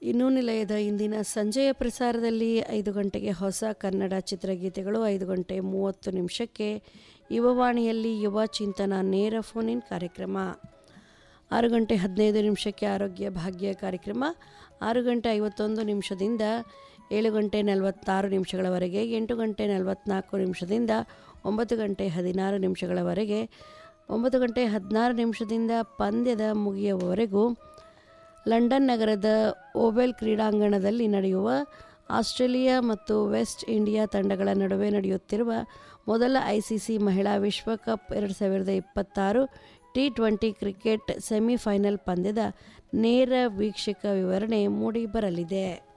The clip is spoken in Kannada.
ಇನ್ನೂ ನಿಲಯದ ಇಂದಿನ ಸಂಜೆಯ ಪ್ರಸಾರದಲ್ಲಿ ಐದು ಗಂಟೆಗೆ ಹೊಸ ಕನ್ನಡ ಚಿತ್ರಗೀತೆಗಳು ಐದು ಗಂಟೆ ಮೂವತ್ತು ನಿಮಿಷಕ್ಕೆ ಯುವವಾಣಿಯಲ್ಲಿ ಯುವ ಚಿಂತನ ನೇರ ಫೋನ್ ಇನ್ ಕಾರ್ಯಕ್ರಮ ಆರು ಗಂಟೆ ಹದಿನೈದು ನಿಮಿಷಕ್ಕೆ ಆರೋಗ್ಯ ಭಾಗ್ಯ ಕಾರ್ಯಕ್ರಮ ಆರು ಗಂಟೆ ಐವತ್ತೊಂದು ನಿಮಿಷದಿಂದ ಏಳು ಗಂಟೆ ನಲವತ್ತಾರು ನಿಮಿಷಗಳವರೆಗೆ ಎಂಟು ಗಂಟೆ ನಲವತ್ತ್ನಾಲ್ಕು ನಿಮಿಷದಿಂದ ಒಂಬತ್ತು ಗಂಟೆ ಹದಿನಾರು ನಿಮಿಷಗಳವರೆಗೆ ಒಂಬತ್ತು ಗಂಟೆ ಹದಿನಾರು ನಿಮಿಷದಿಂದ ಪಂದ್ಯದ ಮುಗಿಯುವವರೆಗೂ ಲಂಡನ್ ನಗರದ ಓವೆಲ್ ಕ್ರೀಡಾಂಗಣದಲ್ಲಿ ನಡೆಯುವ ಆಸ್ಟ್ರೇಲಿಯಾ ಮತ್ತು ವೆಸ್ಟ್ ಇಂಡಿಯಾ ತಂಡಗಳ ನಡುವೆ ನಡೆಯುತ್ತಿರುವ ಮೊದಲ ಐಸಿಸಿ ಮಹಿಳಾ ವಿಶ್ವಕಪ್ ಎರಡು ಸಾವಿರದ ಇಪ್ಪತ್ತಾರು ಟಿ ಟ್ವೆಂಟಿ ಕ್ರಿಕೆಟ್ ಸೆಮಿಫೈನಲ್ ಪಂದ್ಯದ ನೇರ ವೀಕ್ಷಕ ವಿವರಣೆ ಮೂಡಿ ಬರಲಿದೆ